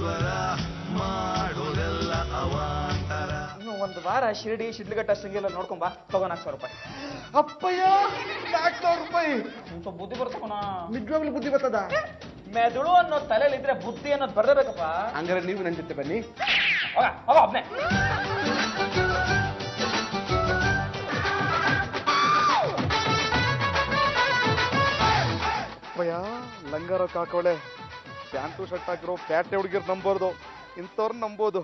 ಈಶ್ವರ ಮಾಡೋದೆಲ್ಲ ಅವಾಂತರ ಇನ್ನು ಒಂದು ವಾರ ಶಿರಡಿ ಶಿಡ್ಲಘಟ್ಟ ಶೃಂಗೇರಿ ಎಲ್ಲ ನೋಡ್ಕೊಂಬಾ ತಗೋ ನಾಲ್ಕು ಸಾವಿರ ರೂಪಾಯಿ ಅಪ್ಪಯ್ಯ ನಾಲ್ಕು ಸಾವಿರ ರೂಪಾಯಿ ಸ್ವಲ್ಪ ಬುದ್ಧಿ ಬರ್ತಕೋಣ ನಿಜವಾಗ್ಲೂ ಬುದ್ಧಿ ಬರ್ತದ ಮೆದುಳು ಅನ್ನೋ ತಲೆಯಲ್ಲಿ ಇದ್ರೆ ಬುದ್ಧಿ ಅನ್ನೋದು ಬರ್ಲೇಬೇಕಪ್ಪ ಹಂಗಾರೆ ನೀವು ನನ್ನ ಜೊತೆ ಬನ್ನಿ ಹೋಗ ಹೋಗ ಒಬ್ನೇ ಅಪ್ಪಯ್ಯ ಲಂಗಾರ ಕಾಕೋಳೆ ಪ್ಯಾಂಟು ಶರ್ಟ್ ಹಾಕಿರೋ ಪ್ಯಾಟೆ ಹುಡುಗಿರ್ ನಂಬೋದು ಇಂಥವ್ರು ನಂಬೋದು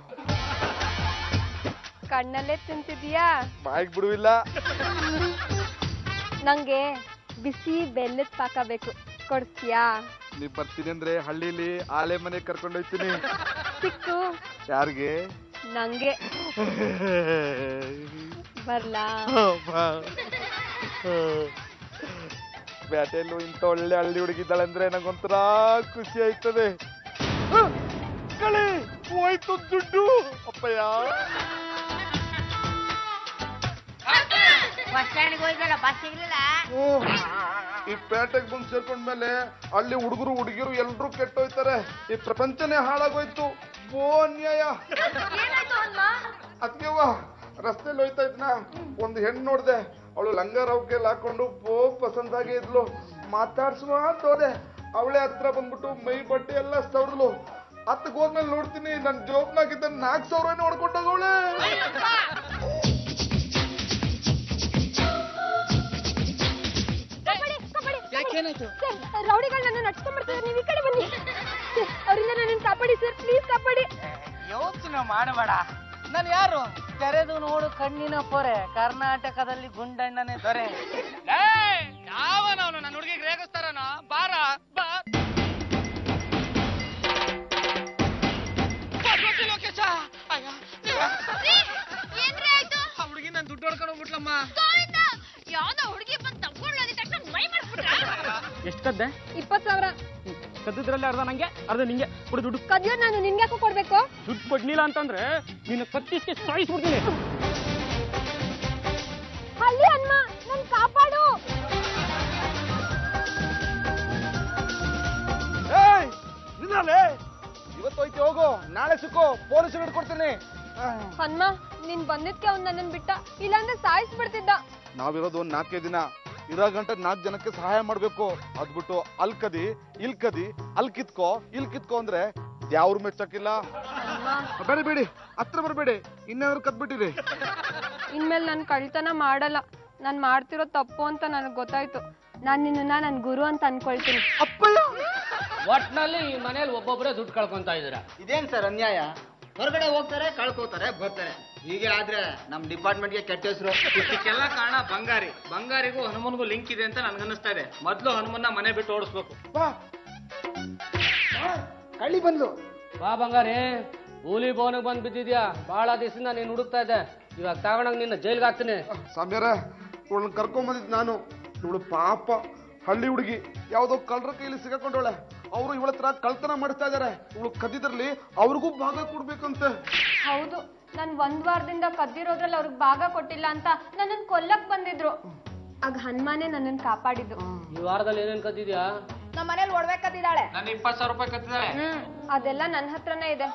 ಕಣ್ಣಲ್ಲೇ ತಿಂತಿದೀಯಾ ಬಾಯಿಗೆ ಬಿಡುವಿಲ್ಲ ನಂಗೆ ಬಿಸಿ ಬೆಲ್ಲದ ಪಾಕ ಬೇಕು ಕೊಡ್ತೀಯಾ ನೀವ್ ಬರ್ತೀನಿ ಅಂದ್ರೆ ಹಳ್ಳಿಲಿ ಆಲೆ ಮನೆ ಕರ್ಕೊಂಡೋಗ್ತೀನಿ ಸಿಕ್ಕು ಯಾರಿಗೆ ನಂಗೆ ಬರ್ಲಾ ಬ್ಯಾಟೆಲ್ಲೂ ಇಂಥ ಒಳ್ಳೆ ಹಳ್ಳಿ ಹುಡುಗಿದ್ದಾಳೆ ಅಂದ್ರೆ ನಂಗೊಂಥರ ಖುಷಿ ಆಯ್ತದೆ ಕಳೆ ಹೋಯ್ತು ದುಡ್ಡು ಅಪ್ಪಯ್ಯ ಬಸ್ ಸ್ಟ್ಯಾಂಡ್ಗೆ ಹೋಯ್ತಲ್ಲ ಬಸ್ ಸಿಗ್ಲಿಲ್ಲ ಹ್ಮ್. ಈ ಪೇಟೆಗೆ ಬಂದು ಸೇರ್ಕೊಂಡ್ಮೇಲೆ ಅಲ್ಲಿ ಹುಡುಗರು ಹುಡುಗಿರು ಎಲ್ರು ಕೆಟ್ಟೋಯ್ತಾರೆ ಈ ಪ್ರಪಂಚನೇ ಹಾಳಾಗೋಯ್ತು ಬೋ ಅನ್ಯಾಯ ಅದ್ಕೆವ್ವ ರಸ್ತೆಲಿ ಹೋಯ್ತಾ ಇದ್ನ ಒಂದು ಹೆಣ್ಣು ನೋಡ್ದೆ ಅವಳು ಲಂಗ ರೌಕೆಲ್ ಹಾಕೊಂಡು ಬೋ ಪಸಂದಾಗಿ ಇದ್ಲು ಮಾತಾಡ್ಸುವ ಅಂತ ಹೋದೆ ಅವಳೆ ಹತ್ರ ಬಂದ್ಬಿಟ್ಟು ಮೈ ಬಟ್ಟೆ ಎಲ್ಲ ಸವರ್ದ್ಲು ಹತ್ತಕ್ಕೆ ಹೋದ್ಮೇಲೆ ನೋಡ್ತೀನಿ ನನ್ ಜೋಬ್ನಾಗಿದ್ದ ನಾಲ್ಕು ಸಾವಿರ ನೋಡ್ಕೊಂಡೋಗವಳೆ ರೌಡಿಗಳು ನನ್ನ ನಡ್ಸ್ಕೊಂಡ್ಬರ್ತಾರೆ ನೀವು ಈ ಕಡೆ ಬನ್ನಿ ಸರ್, ಅವರಿಂದ ನನ್ನನ್ನು ಕಾಪಾಡಿ ಸರ್ ಪ್ಲೀಸ್ ಕಾಪಾಡಿ ಯೋಚನೆ ಮಾಡಬೇಡ ನಾನು ಯಾರು ತೆರೆದು ನೋಡು ಕಣ್ಣಿನ ಪೊರೆ ಕರ್ನಾಟಕದಲ್ಲಿ ಗುಂಡಣ್ಣನೇ ದೊರೆ ಯಾವನವನು ನನ್ನ ಹುಡುಗಿಗೆ ರೇಗಿಸ್ತಾರನ ಬಾರ ಬಾ ಲೋಕೇಶ ಅಯ್ಯ ಏನ್ರಿ ಆಯ್ತು ಆ ಹುಡುಗಿ ನಾನು ದುಡ್ಡು ಹೊಡ್ಕೊಂಡು ಹೋಗ್ಬಿಟ್ಲಮ್ಮ ಗೋವಿಂದ ಯಾವ್ದೋ ಹುಡುಗಿ ಬಂದು ತಪ್ಕೊಂಡು ಅಂದಿದ ತಕ್ಷಣ ಮೈ ಮಾಡಿಸ್ಬಿಟ್ರ ಎಷ್ಟು ಕದ್ದೆ ಇಪ್ಪತ್ತು ಸಾವಿರ ಕದ್ದಿದ್ರಲ್ಲಿ ಅರ್ಧ ನಂಗೆ ಅರ್ಧ ನಿಂಗೆ ಕೊಡು ದುಡ್ಡು ಕದಿಯೋ ನಾನು ನಿನ್ಗೆ ಯಾಕೋ ಕೊಡ್ಬೇಕು ದುಡ್ಡು ಕೊಡ್ಲಿಲ್ಲ ಅಂತಂದ್ರೆ ನಿನ್ನ ಕತ್ತಿಸ್ಗೆ ಸಾಯಿಸ್ಬಿಡ್ತೀನಿ ಹಳ್ಳಿ ಹನುಮ ನನ್ ಕಾಪಾಡು ಏಯ್ ನಿನ್ನಲೇ ಇವತ್ತು ಹೋಯ್ತಿ ಹೋಗು ನಾಳೆ ಸಿಕ್ಕೋ ಪೊಲೀಸರು ಹಿಡ್ಕೊಡ್ತೀನಿ ಹನುಮ ನೀನ್ ಬಂದಿದ್ಕೆ ಅವ್ನ್ ನನ್ನನ್ ಬಿಟ್ಟ ಇಲ್ಲಾಂದ್ರೆ ಸಾಯಿಸ್ಬಿಡ್ತಿದ್ದ ನಾವಿರೋದು ಒಂದ್ ನಾಲ್ಕೇ ದಿನ ಇರೋ ಗಂಟೆ ನಾಲ್ಕು ಜನಕ್ಕೆ ಸಹಾಯ ಮಾಡ್ಬೇಕು ಅದ್ಬಿಟ್ಟು ಅಲ್ ಕದಿ ಇಲ್ ಕದಿ ಅಲ್ ಕಿತ್ಕೋ ಇಲ್ ಕಿತ್ಕೋ ಅಂದ್ರೆ ಯಾವ್ರು ಮೆಚ್ಚಕ್ಕಿಲ್ಲ ಬೇಡ ಬೇಡಿ ಹತ್ರ ಬರಬೇಡಿ ಇನ್ನಾದ್ರು ಕದ್ಬಿಟ್ಟಿರಿ ಇನ್ಮೇಲೆ ನಾನು ಕಳ್ತನ ಮಾಡಲ್ಲ ನಾನ್ ಮಾಡ್ತಿರೋ ತಪ್ಪು ಅಂತ ನನಗ್ ಗೊತ್ತಾಯ್ತು ನಾನ್ ನಿನ್ನ ನನ್ ಗುರು ಅಂತ ಅನ್ಕೊಳ್ತೀನಿ ಒಟ್ನಲ್ಲಿ ಈ ಮನೇಲಿ ಒಬ್ಬೊಬ್ಬರೇ ದುಡ್ಡು ಕಳ್ಕೊಂತ ಇದ್ದೀರಾ ಇದೇನ್ ಸರ್ ಅನ್ಯಾಯ ಹೊರಗಡೆ ಹೋಗ್ತಾರೆ ಕಳ್ಕೋತಾರೆ ಬರ್ತಾರೆ ಹೀಗೆ ಆದ್ರೆ ನಮ್ ಡಿಪಾರ್ಟ್ಮೆಂಟ್ಗೆ ಕೆಟ್ಟ ಹೆಸರು ಇದಕ್ಕೆಲ್ಲ ಕಾರಣ ಬಂಗಾರಿ ಬಂಗಾರಿಗೂ ಹನುಮನ್ಗೂ ಲಿಂಕ್ ಇದೆ ಅಂತ ನನ್ಗನ್ನಿಸ್ತಾ ಇದೆ ಮೊದ್ಲು ಹನುಮನ್ನ ಮನೆ ಬಿಟ್ಟು ಓಡಿಸ್ಬೇಕು ಕಳ್ಳಿ ಬಂದ್ಲು ಬಾ ಬಂಗಾರಿ ಕೂಲಿ ಬೋನಿಗೆ ಬಂದ್ ಬಿದ್ದಿದ್ಯಾ ಬಹಳ ದಿವಸದಿಂದ ನೀನ್ ಹುಡುಕ್ತಾ ಇದ್ದೆ ಇವಾಗ ತಗೊಂಡಂಗ್ ನಿನ್ನ ಜೈಲ್ಗೆ ಹಾಕ್ತೀನಿ ಸಾಮ್ಯಾರ ಇವಳನ್ನ ಕರ್ಕೊಂಬಂದಿದ್ ನಾನು ಇವಳು ಪಾಪ ಹಳ್ಳಿ ಹುಡುಗಿ ಯಾವ್ದೋ ಕಳ್ರ ಕೈಲಿ ಸಿಗಾಕೊಂಡವಳೆ ಅವರು ಇವಳ ಹತ್ರ ಕಳ್ತನ ಮಾಡಿಸ್ತಾ ಇದಾರೆ ಇವಳು ಕದ್ದಿದ್ರಲ್ಲಿ ಅವ್ರಿಗೂ ಭಾಗ ಕೊಡ್ಬೇಕಂತೆ ಹೌದು ನಾನ್ ಒಂದ್ ವಾರದಿಂದ ಕದ್ದಿರೋದ್ರಲ್ಲಿ ಅವ್ರಿಗೆ ಭಾಗ ಕೊಟ್ಟಿಲ್ಲ ಅಂತ ನನ್ನನ್ ಕೊಲ್ಲಕ್ ಬಂದಿದ್ರು ಆಗ ಹನುಮಾನೇ ನನ್ನನ್ ಕಾಪಾಡಿದ್ದು ಈ ವಾರದಲ್ಲಿ ಏನೇನ್ ಕದ್ದಿದ್ಯಾ ನಮ್ಮ ಮನೇಲಿ ಒಡವೆ ಕದ್ದಿದ್ದಾಳೆ ನನ್ನ ಇಪ್ಪತ್ತು ಸಾವಿರ ರೂಪಾಯಿ ಕತ್ತಿದ್ದಾಳೆ ಹ್ಮ್ ಅದೆಲ್ಲ ನನ್ ಹತ್ರನೇ ಇದೆ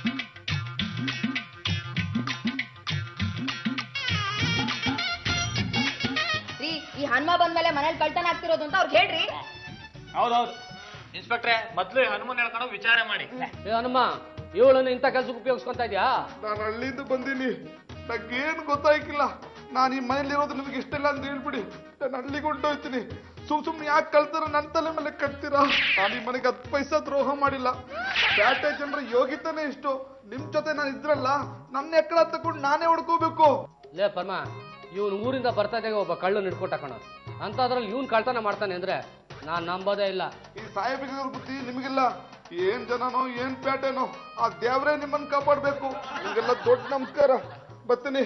ರೀ ಈ ಹನುಮ ಬಂದ್ಮೇಲೆ ಮನೇಲಿ ಕಳ್ತನ ಆಗ್ತಿರೋದು ಅಂತ ಅವ್ರಿಗೆ ಹೇಳ್ರಿ ಹೌದೌದು ಇನ್ಸ್ಪೆಕ್ಟ್ರೆ ಮೊದ್ಲು ಹನುಮನ್ ಹೇಳ್ಕೊಂಡು ವಿಚಾರ ಮಾಡಿ ಏ ಹನುಮ ಇವಳನ್ನ ಇಂಥ ಕೆಲ್ಸಕ್ಕೆ ಉಪಯೋಗಿಸ್ಕೊಂತ ಇದ್ಯಾ ನಾನು ಹಳ್ಳಿಯಿಂದ ಬಂದೀನಿ ನಂಗೇನು ಗೊತ್ತಾಯ್ಕಿಲ್ಲ ನಾನು ಈ ಮನೇಲಿರೋದು ನಿಮಗೆ ಇಷ್ಟ ಇಲ್ಲ ಅಂತ ಹೇಳ್ಬಿಡಿ ನಾನು ಹಳ್ಳಿಗೆ ಹೊಂಟೋಯ್ತೀನಿ ಸುಮ್ ಸುಮ್ನೆ ಯಾಕೆ ಕಳ್ತಾರ ನನ್ನ ತಲೆ ಮೇಲೆ ಕಟ್ತೀರಾ ನಾನು ಈ ಮನೆಗೆ ಹತ್ತು ಪೈಸಾ ದ್ರೋಹ ಮಾಡಿಲ್ಲ ಪ್ಯಾಟೆ ಜನರ ಯೋಗಿತಾನೆ ಇಷ್ಟು ನಿಮ್ ಜೊತೆ ನಾನು ಇದ್ರಲ್ಲ ನನ್ನ ಎಕ್ಕಡ ತಗೊಂಡು ನಾನೇ ಹೊಡ್ಕೋಬೇಕು ಲೇ ಪರ್ಮ ಇವನು ಊರಿಂದ ಬರ್ತಾ ಇದ್ದಾಗ ಒಬ್ಬ ಕಳ್ಳು ಹಿಡ್ಕೊಟ್ಟ ಕಣ ಅಂಥದ್ರಲ್ಲಿ ಇವನ್ ಕಳ್ತನ ಮಾಡ್ತಾನೆ ಅಂದ್ರೆ ನಾನ್ ನಂಬೋದೇ ಇಲ್ಲ ಈ ಸಾಹೇಬಿಗೆ ಬುದ್ಧಿ ನಿಮಗಿಲ್ಲ ಏನ್ ಜನನೋ ಏನ್ ಪ್ಯಾಟೆನೋ ಆ ದೇವ್ರೇ ನಿಮ್ಮನ್ನ ಕಾಪಾಡ್ಬೇಕು ನಿಮಗೆಲ್ಲ ದೊಡ್ಡ ನಮಸ್ಕಾರ ಬರ್ತೀನಿ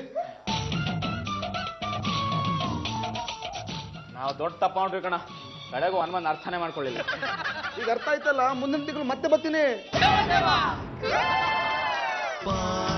ನಾವು ದೊಡ್ಡ ತಪ್ಪ ಮಾಡ್ರಿ ಕಣ ಕಡೆಗೂ ಹನುಮನ್ ಅರ್ಥನೇ ಮಾಡ್ಕೊಳ್ಳಿಲ್ಲ ಈಗ ಅರ್ಥ ಆಯ್ತಲ್ಲ ಮುಂದಿನ ತಿಂಗಳು ಮತ್ತೆ ಬರ್ತೀನಿ ಪಾಂಡುರಂಗ